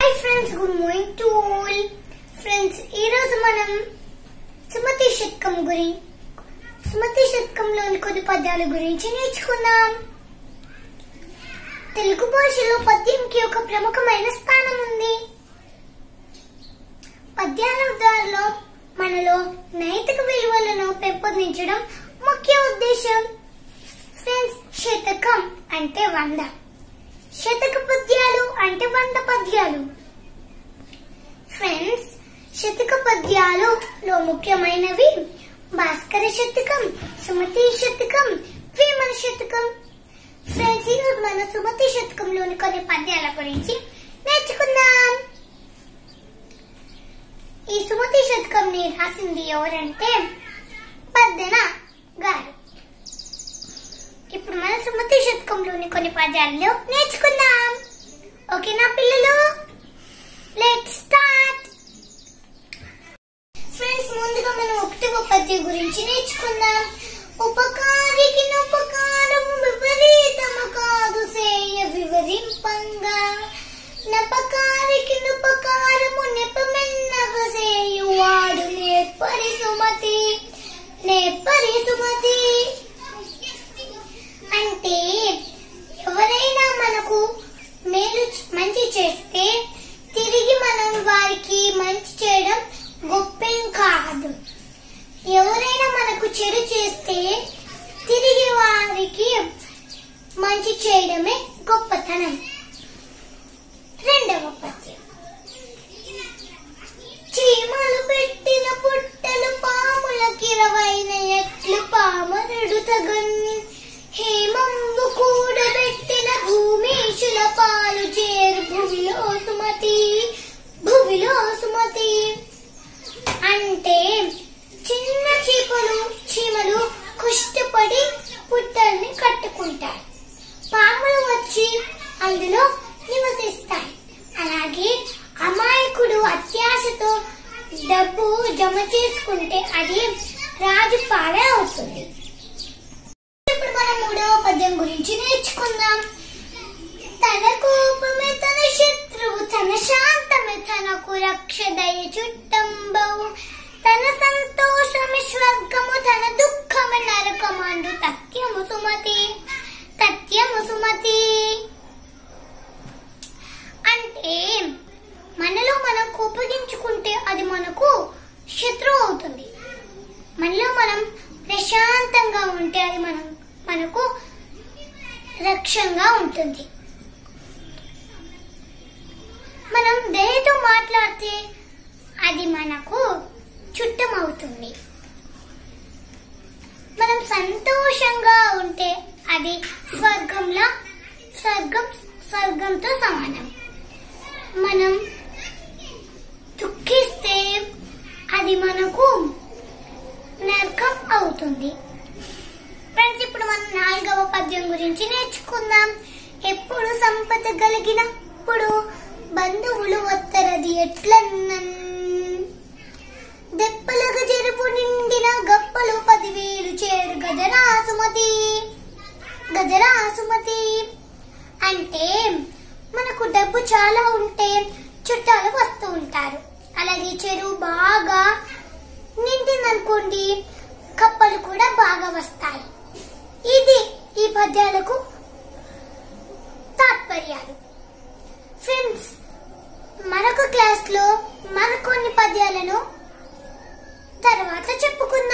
hi friends good morning to all friends ఈ రోజు మనం సుమతి శతకం గురి సుమతి శతకంలోని కొన్ని పద్యాల గురించి నేర్చుకుందాం తెలుగు భాషలో పద్యంకి ఒక ప్రముఖమైన స్థానం ఉంది పద్యాల ద్వారా మనలో నైతిక విలువలను పెంపొందించడం ముఖ్య ఉద్దేశం ఫ్రెండ్స్ శతకం అంటే వంద శతక పద్యాలు అంటే వంద పద్యాలు ఫ్రెండ్స్ శతక పద్యాలు లో ముఖ్యమైనవి భాస్కర శతకం సుమతి శతకం వేమన శతకం ఫ్రెండ్స్ ఈరోజు మన సుమతి శతకంలోని కొన్ని పద్యాల గురించి నేర్చుకుందాం ఈ సుమతి శతకం ని రాసింది ఎవరంటే పద్దెన గారు ఇప్పుడు మన సుమతి శతకంలోని కొన్ని పద్యాలను నేర్చుకుందాం ఓకేనా పిల్లలు లెట్ స్టార్ట్ ఫ్రెండ్స్ ముందుగా మనం ఒకటవ పద్యం గురించి నేర్చుకుందాం ఉపకారికి ఉపకారం విపరీతము కాదు సేయ వివరింపంగా నపకారికి ఉపకారము నెపమెన్నగ సేయువాడు నేర్పరి సుమతి నేర్పరి సుమతి అంటే ఎవరైనా మనకు మేలు మంచి చేస్తే తిరిగి మనం వారికి మంచి చేయడం గొప్పేం కాదు ఎవరైనా మనకు చెడు చేస్తే తిరిగి వారికి మంచి చేయడమే గొప్పతనం రెండవ పద్యం చీమలు పెట్టిన పుట్టలు పాముల కిరవైన ఎట్లు పామరుడు తగన్ హేమంబు కూడబెట్టిన భూమీషుల పాలు చేరు భువిలో సుమతి భువిలో సుమతి అంటే చిన్న చీపలు చీమలు కష్టపడి పుట్టల్ని కట్టుకుంటాయి పాములు వచ్చి అందులో నివసిస్తాయి అలాగే అమాయకుడు అత్యాశతో డబ్బు జమ చేసుకుంటే అది రాజు పాలే అవుతుంది ఇప్పుడు మనం మూడవ పద్యం గురించి నేర్చుకుందాం తన కోపమే తన శత్రువు తన శాంతమే తనకు రక్ష దయ చుట్టంబవు తన సంతోషమే స్వర్గము తన దుఃఖమే నరకమండు తథ్యము సుమతి తథ్యము సుమతి అంటే మనలో మనం కోపగించుకుంటే అది మనకు శత్రువు అవుతుంది మనలో మనం ప్రశాంతంగా ఉంటే అది మనం మనకు రక్షంగా ఉంటుంది మనం దయతో మాట్లాడితే అది మనకు చుట్టం అవుతుంది మనం సంతోషంగా ఉంటే అది స్వర్గంలా స్వర్గం స్వర్గంతో సమానం మనం దుఃఖిస్తే అది మనకు నరకం అవుతుంది ఫ్రెండ్స్ ఇప్పుడు మనం నాలుగవ పద్యం గురించి నేర్చుకుందాం ఎప్పుడు సంపద కలిగినప్పుడు బంధువులు వత్తరది ఎట్లన్నన్ దెప్పలకు చెరుపు నిండిన గప్పలు పదివేలు చేరు గజరా సుమతి గజరా సుమతి అంటే మనకు డబ్బు చాలా ఉంటే చుట్టాలు వస్తూ ఉంటారు అలాగే చెరువు బాగా నిండిందనుకోండి కప్పలు కూడా బాగా వస్తాయి ఇది ఈ పద్యాలకు తాత్పర్యాలు ఫ్రెండ్స్ మరొక క్లాస్ లో మరికొన్ని పద్యాలను తర్వాత చెప్పుకుందాం